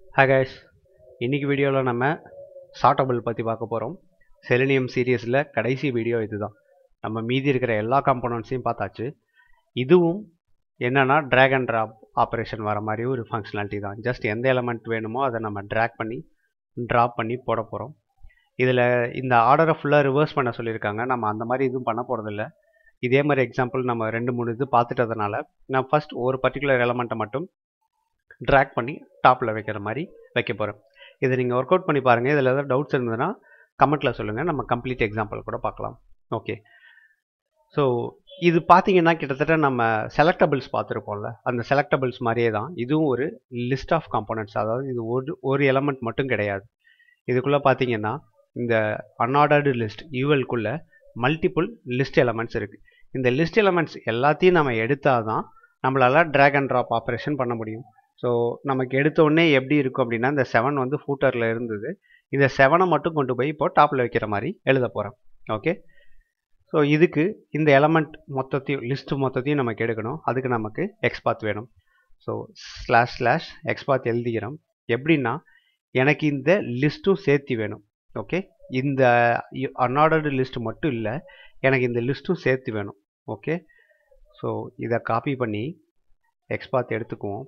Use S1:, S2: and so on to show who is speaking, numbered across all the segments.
S1: hi guys இன்னைக்கு வீடியோவில் நம்ம சார்ட்டபிள் பற்றி பார்க்க போகிறோம் செலினியம் சீரியஸில் கடைசி வீடியோ இதுதான் நம்ம மீதி இருக்கிற எல்லா காம்போனன்ட்ஸையும் பார்த்தாச்சு இதுவும் என்னன்னா drag and drop ஆப்ரேஷன் வர மாதிரி ஒரு ஃபங்க்ஷனாலிட்டி தான் ஜஸ்ட் எந்த எலமெண்ட் வேணுமோ அதை நம்ம ட்ராக் பண்ணி ட்ராப் பண்ணி போட போகிறோம் இதில் இந்த ஆர்டரை ஃபுல்லாக ரிவர்ஸ் பண்ண சொல்லியிருக்காங்க நம்ம அந்த மாதிரி எதுவும் பண்ண போகிறதில்ல இதே மாதிரி எக்ஸாம்பிள் நம்ம ரெண்டு மூணு இது பார்த்துட்டதுனால நான் ஃபர்ஸ்ட் ஒரு பர்டிகுலர் எலமெண்ட்டை மட்டும் ட்ராக் பண்ணி டாப்பில் வைக்கிற மாதிரி வைக்க போகிறேன் இதை நீங்கள் ஒர்க் அவுட் பண்ணி பாருங்கள் இதில் ஏதாவது டவுட்ஸ் இருந்ததுன்னா கமெண்ட்டில் சொல்லுங்கள் நம்ம கம்ப்ளீட் எக்ஸாம்பிள் கூட பார்க்கலாம் ஓகே ஸோ இது பார்த்தீங்கன்னா கிட்டத்தட்ட நம்ம செலக்டபிள்ஸ் பார்த்துருப்போம்ல அந்த செலக்டபிள்ஸ் மாதிரியே தான் இதுவும் ஒரு லிஸ்ட் ஆஃப் காம்போனன்ட்ஸ் அதாவது இது ஒரு ஒரு எலமெண்ட் மட்டும் கிடையாது இதுக்குள்ளே பார்த்தீங்கன்னா இந்த அன்ஆர்டர்டு லிஸ்ட் யூஎல்குள்ளே மல்டிபிள் லிஸ்ட் எலமெண்ட்ஸ் இருக்குது இந்த லிஸ்ட் எலமெண்ட்ஸ் எல்லாத்தையும் நம்ம எடுத்தால் தான் நம்மளால் ட்ராக் அண்ட் ட்ராப் ஆப்ரேஷன் பண்ண முடியும் ஸோ நமக்கு எடுத்த உடனே எப்படி இருக்கும் அப்படின்னா இந்த செவன் வந்து ஃபூட்டரில் இருந்தது இந்த செவனை மட்டும் கொண்டு போய் இப்போ டாப்பில் வைக்கிற மாதிரி எழுத போகிறேன் ஓகே ஸோ இதுக்கு இந்த எலமெண்ட் மொத்தத்தையும் லிஸ்ட்டு மொத்தத்தையும் நமக்கு எடுக்கணும் அதுக்கு நமக்கு எக்ஸ்பாத் வேணும் ஸோ ஸ்லாஷ் ஸ்லாஷ் எக்ஸ்பாத் எழுதிக்கிறோம் எப்படின்னா எனக்கு இந்த லிஸ்ட்டும் சேர்த்து வேணும் ஓகே இந்த அன்ஆர்டர்டு லிஸ்ட் மட்டும் இல்லை எனக்கு இந்த லிஸ்ட்டும் சேர்த்து வேணும் ஓகே ஸோ இதை காப்பி பண்ணி எக்ஸ்பாத் எடுத்துக்குவோம்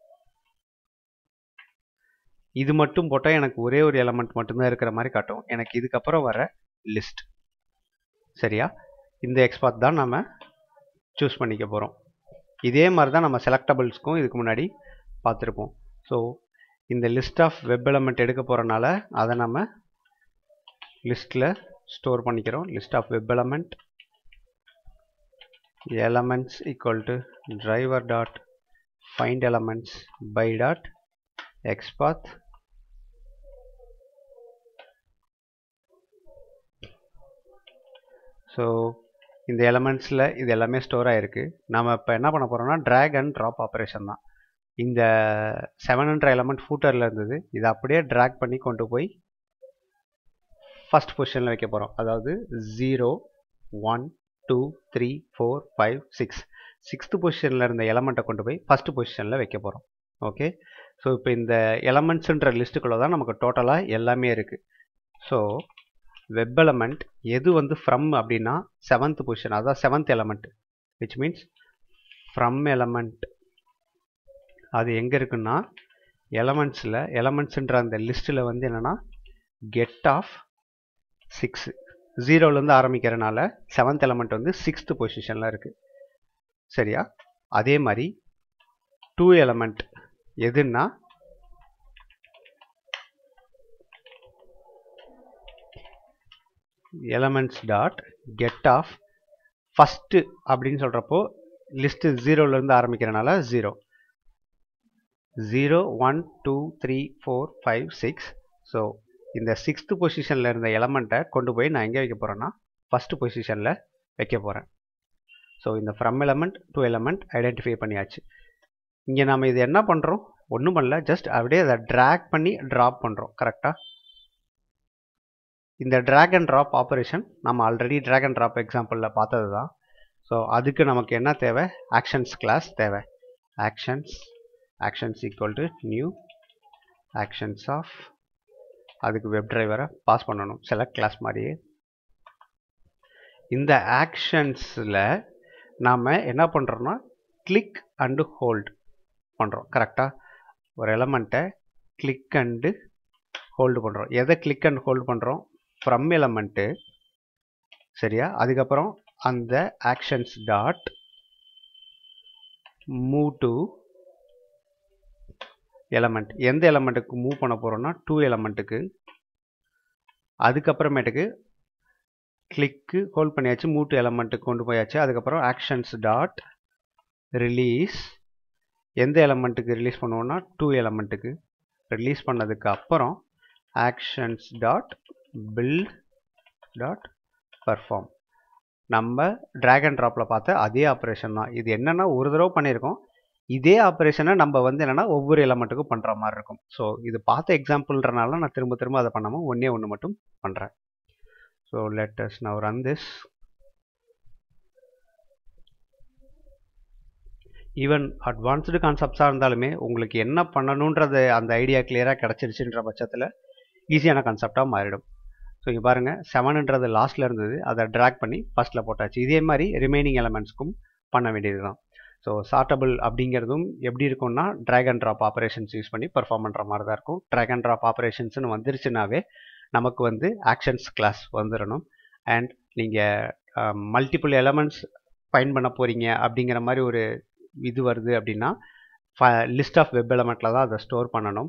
S1: இது மட்டும் போட்டால் எனக்கு ஒரே ஒரு எலமெண்ட் மட்டும்தான் இருக்கிற மாதிரி காட்டும் எனக்கு இதுக்கப்புறம் வர லிஸ்ட் சரியா இந்த எக்ஸ்பாத் தான் நம்ம சூஸ் பண்ணிக்க போகிறோம் இதே மாதிரி தான் நம்ம செலக்டபிள்ஸ்க்கும் இதுக்கு முன்னாடி பார்த்துருப்போம் ஸோ இந்த லிஸ்ட் ஆஃப் வெப் எலமெண்ட் எடுக்க போகிறனால அதை நம்ம லிஸ்ட்டில் ஸ்டோர் பண்ணிக்கிறோம் list of web element elements equal to driver dot find elements by dot XPath so இந்த எலமெண்ட்ஸில் இது எல்லாமே ஸ்டோர் ஆகிருக்கு நம்ம இப்போ என்ன பண்ண போகிறோம்னா ட்ராக் அண்ட் ட்ராப் ஆப்ரேஷன் தான் இந்த செவன் ஹண்ட்ரட் எலமெண்ட் ஃபூட்டரில் இருந்தது இதை அப்படியே ட்ராக் பண்ணி கொண்டு போய் ஃபஸ்ட் பொசிஷனில் வைக்க போகிறோம் அதாவது zero one two three four five six sixth பொசிஷனில் இருந்த எலமெண்ட்டை கொண்டு போய் ஃபஸ்ட்டு பொசிஷனில் வைக்க போகிறோம் ஓகே ஸோ இப்போ இந்த எலமெண்ட்ஸுன்ற லிஸ்ட்டுக்குள்ளே தான் நமக்கு டோட்டலாக எல்லாமே இருக்குது ஸோ வெப் எலமெண்ட் எது வந்து ஃப்ரம் அப்படின்னா செவன்த் பொசிஷன் அதான் seventh element which means from element அது எங்கே இருக்குன்னா எலமெண்ட்ஸில் எலமெண்ட்ஸுன்ற அந்த லிஸ்ட்டில் வந்து என்னென்னா கெட் ஆஃப் சிக்ஸு ஜீரோலேருந்து ஆரம்பிக்கிறனால செவன்த் எலமெண்ட் வந்து சிக்ஸ்த்து பொசிஷனில் இருக்குது சரியா அதே மாதிரி டூ எலமெண்ட் எதுன்னா elements dot get of first அப்படின்னு சொல்கிறப்போ லிஸ்ட்டு ஜீரோலேருந்து ஆரம்பிக்கிறனால zero zero one two three four five six so இந்த சிக்ஸ்த்து பொசிஷனில் இருந்த எலமெண்ட்டை கொண்டு போய் நான் எங்கே வைக்க போகிறேன்னா ஃபஸ்ட்டு பொசிஷனில் வைக்க போகிறேன் ஸோ இந்த from element to element identify பண்ணியாச்சு இங்கே நம்ம இது என்ன பண்ணுறோம் ஒன்றும் பண்ணல ஜஸ்ட் அப்படியே அதை ட்ராக் பண்ணி ட்ராப் பண்ணுறோம் கரெக்டாக இந்த ட்ராக் அண்ட் ட்ராப் ஆப்ரேஷன் நம்ம ஆல்ரெடி ட்ராக் அண்ட் ட்ராப் எக்ஸாம்பிளில் பார்த்தது தான் ஸோ அதுக்கு நமக்கு என்ன தேவை ஆக்ஷன்ஸ் கிளாஸ் தேவை actions actions equal to new actions of அதுக்கு வெப் டிரைவரை பாஸ் பண்ணணும் செலக்ட் கிளாஸ் மாதிரியே இந்த ஆக்ஷன்ஸில் நாம் என்ன பண்ணுறோன்னா கிளிக் அண்டு ஹோல்டு பண்ணுறோம் கரெக்டாக ஒரு எலமெண்ட்டை கிளிக் அண்டு ஹோல்டு பண்ணுறோம் எதை கிளிக் அண்ட் ஹோல்டு பண்ணுறோம் ஃப்ரம் எலமெண்ட்டு சரியா அதுக்கப்புறம் அந்த actions dot move to element எந்த எலமெண்ட்டுக்கு மூவ் பண்ண போகிறோம்னா டூ எலமெண்ட்டுக்கு அதுக்கப்புறமேட்டுக்கு கிளிக்கு ஹோல்ட் பண்ணியாச்சு மூவ் டு எலமெண்ட்டுக்கு கொண்டு போயாச்சு அதுக்கப்புறம் ஆக்ஷன்ஸ் டாட் ரிலீஸ் எந்த எலமெண்ட்டுக்கு ரிலீஸ் பண்ணுவோம்னா டூ எலமெண்ட்டுக்கு ரிலீஸ் பண்ணதுக்கு அப்புறம் actions dot build dot perform நம்ம ட்ராக் அண்ட் ட்ராப்பில் பார்த்த அதே ஆப்ரேஷன் தான் இது என்னென்னா ஒரு தடவை பண்ணியிருக்கோம் இதே ஆப்ரேஷனை நம்ம வந்து என்னென்னா ஒவ்வொரு எலமெண்ட்டுக்கும் பண்ணுற மாதிரி இருக்கும் ஸோ இது பார்த்த எக்ஸாம்பிள்ன்றனால நான் திரும்ப திரும்ப அதை பண்ணாமல் ஒன்றே ஒன்று மட்டும் பண்ணுறேன் so let's now run this even advanced கான்செப்ட்ஸாக இருந்தாலுமே உங்களுக்கு என்ன பண்ணணுன்றது அந்த ஐடியா கிளியராக கிடச்சிருச்சுன்ற பட்சத்தில் ஈஸியான கான்செப்டாக மாறிடும் ஸோ இங்கே பாருங்கள் செவனுன்றது லாஸ்ட்டில் இருந்தது அதை ட்ராக் பண்ணி ஃபஸ்ட்டில் போட்டாச்சு இதே மாதிரி ரிமைனிங் எலமெண்ட்ஸ்க்கும் பண்ண வேண்டியது தான் ஸோ சார்ட்டபிள் அப்படிங்கிறதும் எப்படி இருக்கும்னா drag and drop operations use பண்ணி பெர்ஃபார்ம் பண்ணுற மாதிரி தான் இருக்கும் ட்ராக் அண்ட் ட்ராப் ஆப்ரேஷன்ஸ்னு வந்துருச்சுனாவே நமக்கு வந்து ஆக்ஷன்ஸ் கிளாஸ் வந்துடணும் அண்ட் நீங்கள் மல்டிபிள் எலமெண்ட்ஸ் ஃபைன் பண்ண போகிறீங்க அப்படிங்கிற மாதிரி ஒரு இது வருது அப்படின்னா லிஸ்ட் ஆஃப் வெப் எலமெண்ட்டில் தான் அதை ஸ்டோர் பண்ணணும்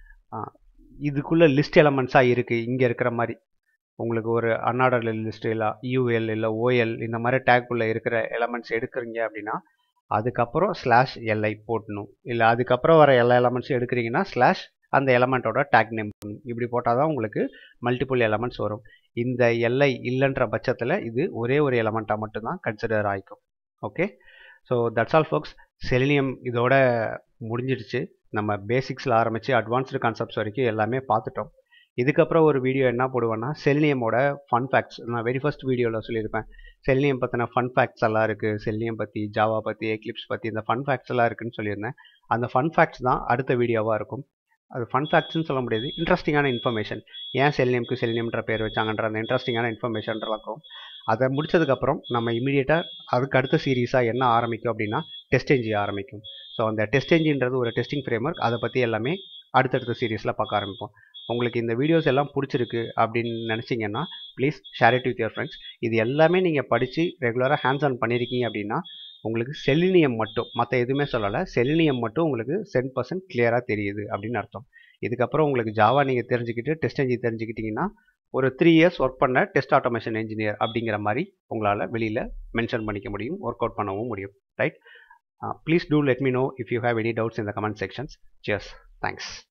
S1: இதுக்குள்ளே லிஸ்ட் எலமெண்ட்ஸாக இருக்குது இங்கே இருக்கிற மாதிரி உங்களுக்கு ஒரு அன்ஆர்டர் லிஸ்ட் இல்லை யூஎல் இல்லை ஓஎல் இந்த மாதிரி டேக்குள்ளே இருக்கிற எலமெண்ட்ஸ் எடுக்கிறீங்க அப்படின்னா அதுக்கப்புறம் ஸ்லாஷ் எல்ஐ போட்டணும் இல்லை அதுக்கப்புறம் வர எல்லா எலமெண்ட்ஸும் எடுக்கிறீங்கன்னா ஸ்லாஷ் அந்த எலமெண்ட்டோட டேக் நேம் இப்படி போட்டால் தான் உங்களுக்கு மல்டிபிள் எலமெண்ட்ஸ் வரும் இந்த எல்ஐ இல்லைன்ற பட்சத்தில் இது ஒரே ஒரு எலமெண்ட்டாக மட்டும்தான் கன்சிடர் ஆகிக்கும் okay so that's all folks Selenium இதோட முடிஞ்சிடுச்சு நம்ம பேசிக்ஸில் ஆரம்பித்து அட்வான்ஸ்டு கான்செப்ட்ஸ் வரைக்கும் எல்லாமே பார்த்துட்டோம் இதுக்கப்புறம் ஒரு வீடியோ என்ன போடுவேன்னா செலினியமோட ஃபன் ஃபேக்ட்ஸ் நான் வெரி ஃபஸ்ட் வீடியோவில் சொல்லியிருப்பேன் செலினியம் பற்றின ஃபன் ஃபேக்ட்ஸ் எல்லாம் இருக்குது செலினியம் பற்றி ஜாவா பற்றி எக்லிப்ஸ் பற்றி இந்த ஃபன் ஃபேக்ட்ஸ் எல்லாம் இருக்குன்னு சொல்லியிருந்தேன் அந்த ஃபன் ஃபேக்ட்ஸ் தான் அடுத்த வீடியோவாக இருக்கும் அது ஃபன் ஃபேக்ட்ஸ்னு சொல்ல முடியாது இன்ட்ரெஸ்டிங்கான இன்ஃபர்மேஷன் ஏன் செலினியம்க்கு செலினியம்ன்ற பேர் வச்சாங்கன்ற அந்த இன்ட்ரெஸ்டிங்கான இன்ஃபர்மேஷன் இருக்கும் அதை முடிச்சதுக்கப்புறம் நம்ம இமீடியட்டாக அதுக்கு அடுத்த சீரீஸாக என்ன ஆரம்பிக்கும் அப்படின்னா டெஸ்ட் என்ஜி ஆரம்பிக்கும் ஸோ அந்த டெஸ்ட் என்ஜின்றது ஒரு டெஸ்டிங் ஃப்ரேம் ஒர்க் அதை பற்றி எல்லாமே அடுத்தடுத்த சீரீஸில் பார்க்க ஆரம்பிப்போம் உங்களுக்கு இந்த வீடியோஸ் எல்லாம் பிடிச்சிருக்கு அப்படின்னு நினச்சிங்கன்னா please share it with your friends இது எல்லாமே நீங்கள் படித்து ரெகுலராக ஹேண்ட்ஸ் ஆன் பண்ணியிருக்கீங்க அப்படின்னா உங்களுக்கு செலினியம் மட்டும் மற்ற எதுவுமே சொல்லலை செலினியம் மட்டும் உங்களுக்கு சென் பர்சன்ட் கிளியராக தெரியுது அப்படின்னு அர்த்தம் இதுக்கப்புறம் உங்களுக்கு ஜாவா நீங்கள் தெரிஞ்சுக்கிட்டு டெஸ்ட் என்ஜி தெரிஞ்சுக்கிட்டிங்கன்னா ஒரு த்ரீ இயர்ஸ் ஒர்க் பண்ண டெஸ்ட் ஆட்டோமேஷன் இன்ஜினியர் அப்படிங்கிற மாதிரி உங்களால் வெளியில் மென்ஷன் பண்ணிக்க முடியும் ஒர்க் அவுட் பண்ணவும் முடியும் right please do let me know if you have any doubts in the comment sections cheers thanks